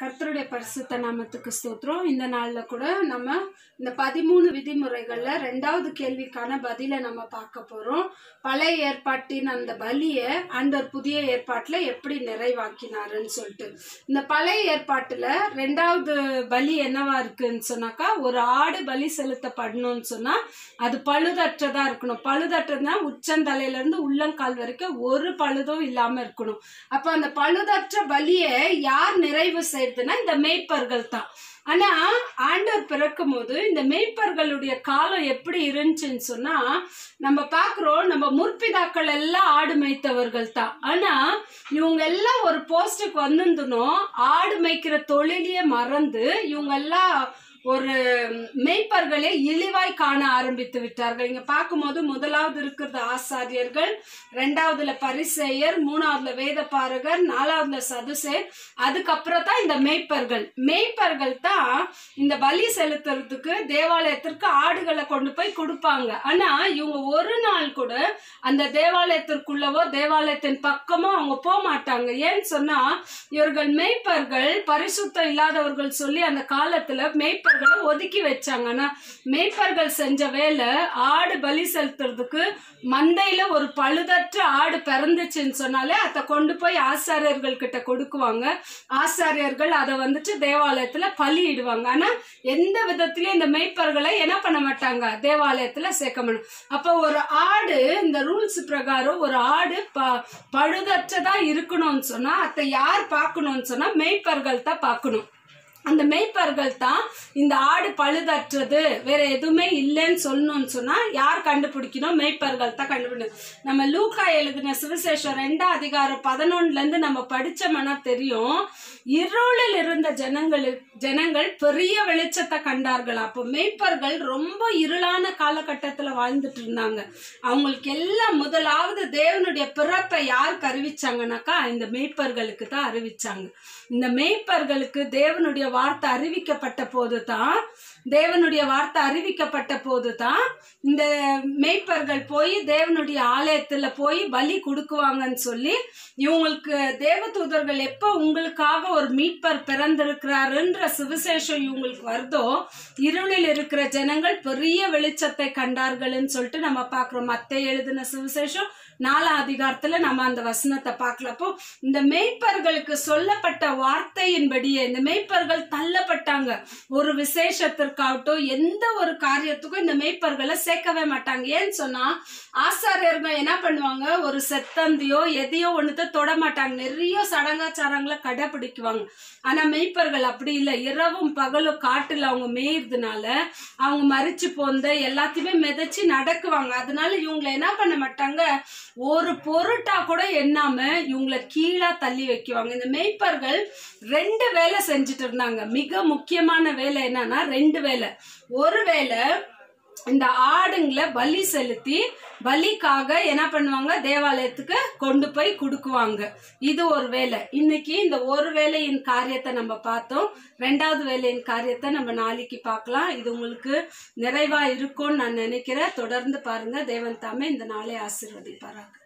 கர்த்தருடைய பரிசுத்த நாமத்துக்கு ஸ்தோத்திரம் இந்த நாள்ல கூட நம்ம இந்த பதிமூணு விதிமுறைகள்ல ரெண்டாவது கேள்விக்கான பதிலை நம்ம பார்க்க போறோம் பழைய ஏற்பாட்டின் அந்த பலியை ஆண்டவர் புதிய ஏற்பாட்டுல எப்படி நிறைவாக்கினாருன்னு சொல்லிட்டு இந்த பழைய ஏற்பாட்டுல ரெண்டாவது பலி என்னவா இருக்குன்னு சொன்னாக்கா ஒரு ஆடு பலி செலுத்தப்படணும்னு சொன்னா அது பழுதற்றதா இருக்கணும் பழுதற்றதுனா உச்சந்தலையில இருந்து உள்ளங்கால் வரைக்கும் ஒரு பழுதும் இல்லாம இருக்கணும் அப்ப அந்த பழுதற்ற பலியை யார் நிறைவு செய்யறதுன்னா இந்த மேய்ப்பர்கள் தான் ஆனா ஆண்டவர் பிறக்கும் போது இந்த மேய்ப்பர்களுடைய காலம் எப்படி இருந்துச்சுன்னு சொன்னா நம்ம பாக்குறோம் நம்ம முற்பிதாக்கள் எல்லாம் ஆடு மேய்த்தவர்கள் தான் ஆனா இவங்க எல்லாம் ஒரு போஸ்டுக்கு வந்திருந்தனும் ஆடு மேய்க்கிற தொழிலையே மறந்து இவங்க எல்லாம் ஒரு மேய்ப்பர்களே இழிவாய் காண ஆரம்பித்து விட்டார்கள் இங்க பார்க்கும்போது முதலாவது இருக்கிறது ஆசாரியர்கள் ரெண்டாவதுல பரிசேயர் மூணாவதுல வேத பாரகர் நாலாவதுல சதுசேர் அதுக்கப்புறம் தான் இந்த மேய்ப்பர்கள் மேய்ப்பர்கள் தான் இந்த பலி செலுத்துறதுக்கு தேவாலயத்திற்கு ஆடுகளை கொண்டு போய் கொடுப்பாங்க ஆனா இவங்க ஒரு நாள் கூட அந்த தேவாலயத்திற்குள்ளவோ தேவாலயத்தின் பக்கமோ அவங்க போக மாட்டாங்க ஏன்னு சொன்னா இவர்கள் மேய்ப்பர்கள் பரிசுத்தம் இல்லாதவர்கள் சொல்லி அந்த காலத்துல மேய்ப்பர்களை ஒதுக்கி வச்சாங்க ஆனா மேய்ப்பர்கள் செஞ்ச வேலை ஆடு பலி செலுத்துறதுக்கு மந்தையில ஒரு பழுதற்ற ஆடு பிறந்துச்சுன்னு சொன்னாலே அதை கொண்டு போய் ஆசாரியர்கள் கிட்ட கொடுக்குவாங்க ஆசாரியர்கள் அதை வந்துட்டு தேவாலயத்துல பலியிடுவாங்க ஆனா எந்த விதத்திலயும் இந்த மேய்ப்பர்களை என்ன பண்ண மாட்டாங்க தேவாலயத்துல சேர்க்க மாட்டாங்க அப்ப ஒரு ஆடு இந்த ரூல்ஸ் பிரகாரம் ஒரு ஆடு ப பழுதற்றதா இருக்கணும்னு சொன்னா அதை யார் பார்க்கணும்னு சொன்னா மேய்ப்பர்கள் தான் பார்க்கணும் அந்த மேய்ப்பர்கள் தான் இந்த ஆடு பழுதற்றது வேற எதுவுமே இல்லைன்னு சொல்லணும்னு சொன்னா யார் கண்டுபிடிக்கணும் மேய்ப்பர்கள் தான் கண்டுபிடிக்கணும் நம்ம லூக்கா எழுதின சுவிசேஷம் ரெண்டாம் அதிகாரம் பதினொன்னுல இருந்து நம்ம படிச்சோம்னா தெரியும் இருளில் இருந்த ஜனங்கள் ஜனங்கள் பெரிய வெளிச்சத்தை கண்டார்கள் அப்போ மேய்ப்பர்கள் ரொம்ப இருளான காலகட்டத்துல வாழ்ந்துட்டு இருந்தாங்க அவங்களுக்கு எல்லாம் முதலாவது தேவனுடைய பிறப்பை யாருக்கு அறிவிச்சாங்கனாக்கா இந்த மேய்ப்பர்களுக்கு தான் அறிவிச்சாங்க இந்த மேய்ப்பர்களுக்கு தேவனுடைய வார்த்தை அறிவிக்கப்பட்ட போது தான் தேவனுடைய வார்த்தை அறிவிக்கப்பட்ட போது தான் இந்த மேய்ப்பர்கள் போய் தேவனுடைய ஆலயத்துல போய் பலி கொடுக்குவாங்கன்னு சொல்லி இவங்களுக்கு தேவதூதர்கள் எப்போ உங்களுக்காக ஒரு மீட்பர் பிறந்திருக்கிறாருன்ற சுவிசேஷம் இவங்களுக்கு வருதோ இருளில் இருக்கிற ஜனங்கள் பெரிய வெளிச்சத்தை கண்டார்கள்னு சொல்லிட்டு நம்ம பார்க்கிறோம் மத்த எழுதின சுவிசேஷம் நாலாம் அதிகாரத்துல நம்ம அந்த வசனத்தை பார்க்கலப்போ இந்த மேய்ப்பர்களுக்கு சொல்லப்பட்ட வார்த்தையின்படியே இந்த மேய்ப்பர்கள் தள்ளப்பட்டாங்க ஒரு விசேஷத்திற்காகட்டும் எந்த ஒரு காரியத்துக்கும் இந்த மேய்ப்பர்களை சேர்க்கவே மாட்டாங்க ஏன்னு சொன்னா ஆசாரியர்கள் என்ன பண்ணுவாங்க ஒரு செத்தந்தியோ எதையோ ஒண்ணுத்த தொட மாட்டாங்க நிறைய சடங்காச்சாரங்களை கடைபிடிக்குவாங்க ஆனா மேய்ப்பர்கள் அப்படி இல்லை இரவும் பகலும் காட்டுல அவங்க மேய்றதுனால அவங்க மறிச்சு போந்த எல்லாத்தையுமே மிதச்சு நடக்குவாங்க அதனால இவங்களை என்ன பண்ண மாட்டாங்க ஒரு பொருட்டா கூட எண்ணாம இவங்களை கீழா தள்ளி வைக்குவாங்க இந்த மேய்ப்பர்கள் ரெண்டு வேலை செஞ்சுட்டு இருந்தாங்க மிக முக்கியமான வேலை என்னன்னா ரெண்டு வேலை ஒரு வேலை இந்த ஆடுங்களை பலி செலுத்தி பலிக்காக என்ன பண்ணுவாங்க தேவாலயத்துக்கு கொண்டு போய் கொடுக்குவாங்க இது ஒரு வேலை இன்னைக்கு இந்த ஒரு வேலையின் காரியத்தை நம்ம பார்த்தோம் ரெண்டாவது வேலையின் காரியத்தை நம்ம நாளைக்கு பார்க்கலாம் இது உங்களுக்கு நிறைவா இருக்கும்னு நான் நினைக்கிறேன் தொடர்ந்து பாருங்க தேவன் தாமே இந்த நாளை ஆசீர்வதிப்பாராங்க